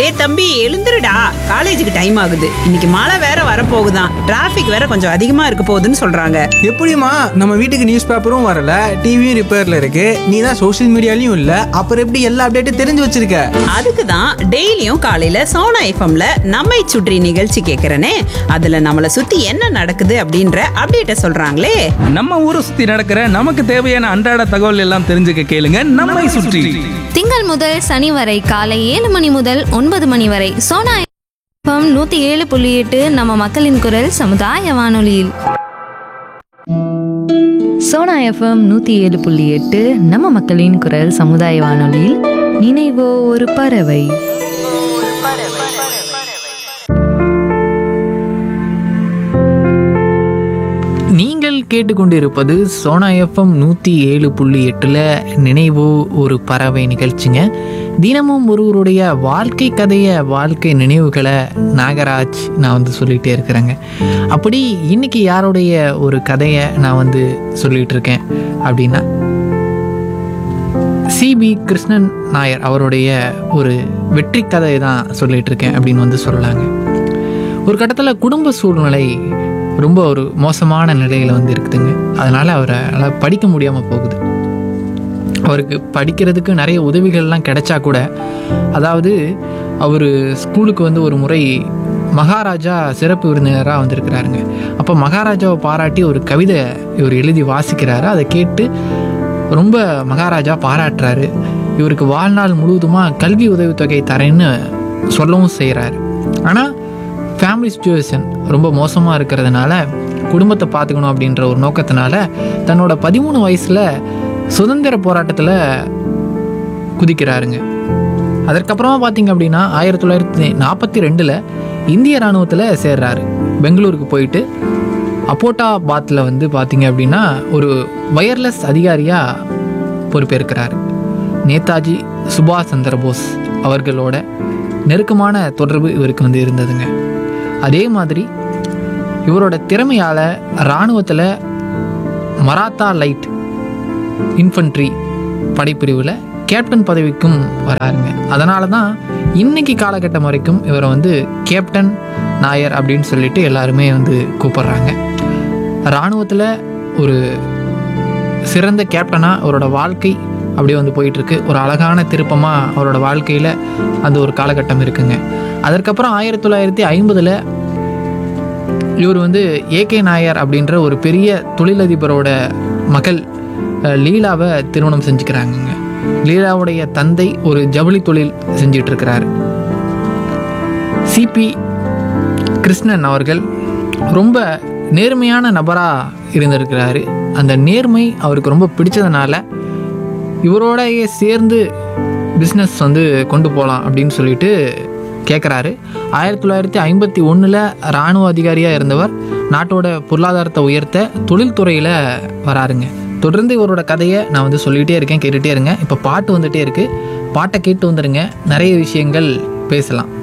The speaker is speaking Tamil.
டேய் தம்பி எழுந்துருடா காலேஜுக்கு டைம் ஆகுது இன்னைக்கு மழை வேற வரப்போகுதான் டிராஃபிக் வேற கொஞ்சம் அதிகமா இருக்க போகுதுன்னு சொல்றாங்க எப்படிம்மா நம்ம வீட்டுக்கு நியூஸ் பேப்பரும் வரல டிவியும் ரிப்பேர்ல இருக்கு நீ தான் சோஷியல் மீடியாலையும் இல்ல அப்புறம் எப்படி எல்லா அப்டேட்டும் தெரிஞ்சு வச்சிருக்க அதுக்கு தான் டெய்லியும் காலையில சோனா எஃப்எம்ல நம்மை சுற்றி நிகழ்ச்சி கேட்கறனே அதுல நம்மள சுத்தி என்ன நடக்குது அப்படின்ற அப்டேட்ட சொல்றாங்களே நம்ம ஊரை சுத்தி நடக்கிற நமக்கு தேவையான அன்றாட தகவல் எல்லாம் தெரிஞ்சுக்க கேளுங்க நம்மை சுற்றி திங்கள் முதல் சனி வரை காலை ஏழு மணி முதல் ஒன்பது மணி வரை சோனா எஃப்எம் நூத்தி ஏழு புள்ளி எட்டு நம்ம மக்களின் குரல் சமுதாய வானொலியில் சோனா எஃப்எம் நூற்றி ஏழு புள்ளி எட்டு நம்ம மக்களின் குரல் சமுதாய வானொலியில் நினைவோ ஒரு பறவை நீங்கள் கேட்டுக்கொண்டிருப்பது சோனா எஃப்எம் நூற்றி ஏழு புள்ளி எட்டில் நினைவு ஒரு பறவை நிகழ்ச்சிங்க தினமும் ஒருவருடைய வாழ்க்கை கதையை வாழ்க்கை நினைவுகளை நாகராஜ் நான் வந்து சொல்லிகிட்டே இருக்கிறேங்க அப்படி இன்னைக்கு யாருடைய ஒரு கதையை நான் வந்து சொல்லிகிட்டு இருக்கேன் அப்படின்னா சிபி கிருஷ்ணன் நாயர் அவருடைய ஒரு வெற்றி கதையை தான் சொல்லிகிட்டு இருக்கேன் அப்படின்னு வந்து சொல்லலாங்க ஒரு கட்டத்தில் குடும்ப சூழ்நிலை ரொம்ப ஒரு மோசமான நிலையில் வந்து இருக்குதுங்க அதனால் அவரால் படிக்க முடியாமல் போகுது அவருக்கு படிக்கிறதுக்கு நிறைய உதவிகள்லாம் கிடைச்சா கூட அதாவது அவர் ஸ்கூலுக்கு வந்து ஒரு முறை மகாராஜா சிறப்பு விருந்தினராக வந்திருக்கிறாருங்க அப்போ மகாராஜாவை பாராட்டி ஒரு கவிதை இவர் எழுதி வாசிக்கிறாரு அதை கேட்டு ரொம்ப மகாராஜா பாராட்டுறாரு இவருக்கு வாழ்நாள் முழுவதுமாக கல்வி உதவித்தொகை தரேன்னு சொல்லவும் செய்கிறாரு ஆனால் ஃபேமிலி சுச்சுவேஷன் ரொம்ப மோசமாக இருக்கிறதுனால குடும்பத்தை பார்த்துக்கணும் அப்படின்ற ஒரு நோக்கத்தினால தன்னோட பதிமூணு வயசில் சுதந்திர போராட்டத்தில் குதிக்கிறாருங்க அதற்கப்புறமா பார்த்தீங்க அப்படின்னா ஆயிரத்தி தொள்ளாயிரத்தி நாற்பத்தி ரெண்டில் இந்திய இராணுவத்தில் சேர்றாரு பெங்களூருக்கு போயிட்டு அப்போட்டாபாத்தில் வந்து பார்த்தீங்க அப்படின்னா ஒரு வயர்லெஸ் அதிகாரியாக பொறுப்பேற்கிறார் நேதாஜி சுபாஷ் சந்திர போஸ் அவர்களோட நெருக்கமான தொடர்பு இவருக்கு வந்து இருந்ததுங்க அதே மாதிரி இவரோட திறமையால் இராணுவத்தில் மராத்தா லைட் இன்ஃபன்ட்ரி படைப்பிரிவில் கேப்டன் பதவிக்கும் வராருங்க அதனால தான் இன்னைக்கு காலகட்டம் வரைக்கும் இவரை வந்து கேப்டன் நாயர் அப்படின்னு சொல்லிட்டு எல்லாருமே வந்து கூப்பிடுறாங்க இராணுவத்தில் ஒரு சிறந்த கேப்டனாக அவரோட வாழ்க்கை அப்படியே வந்து போயிட்டுருக்கு ஒரு அழகான திருப்பமாக அவரோட வாழ்க்கையில் அந்த ஒரு காலகட்டம் இருக்குங்க அதற்கப்புறம் ஆயிரத்தி தொள்ளாயிரத்தி ஐம்பதில் இவர் வந்து ஏகே நாயர் அப்படின்ற ஒரு பெரிய தொழிலதிபரோட மகள் அஹ், லீலாவை திருமணம் செஞ்சுக்கிறாங்கங்க லீலாவுடைய தந்தை ஒரு ஜவுளி தொழில் செஞ்சிட்டு இருக்கிறாரு சிபி கிருஷ்ணன் அவர்கள் ரொம்ப நேர்மையான நபராக இருந்திருக்கிறாரு அந்த நேர்மை அவருக்கு ரொம்ப பிடிச்சதுனால இவரோடயே சேர்ந்து பிஸ்னஸ் வந்து கொண்டு போகலாம் அப்படின்னு சொல்லிட்டு கேட்குறாரு ஆயிரத்தி தொள்ளாயிரத்தி ஐம்பத்தி ஒன்றில் இராணுவ அதிகாரியாக இருந்தவர் நாட்டோட பொருளாதாரத்தை உயர்த்த தொழில்துறையில் வராருங்க தொடர்ந்து இவரோட கதையை நான் வந்து சொல்லிகிட்டே இருக்கேன் கேட்டுகிட்டே இருங்க இப்போ பாட்டு வந்துகிட்டே இருக்குது பாட்டை கேட்டு வந்துடுங்க நிறைய விஷயங்கள் பேசலாம்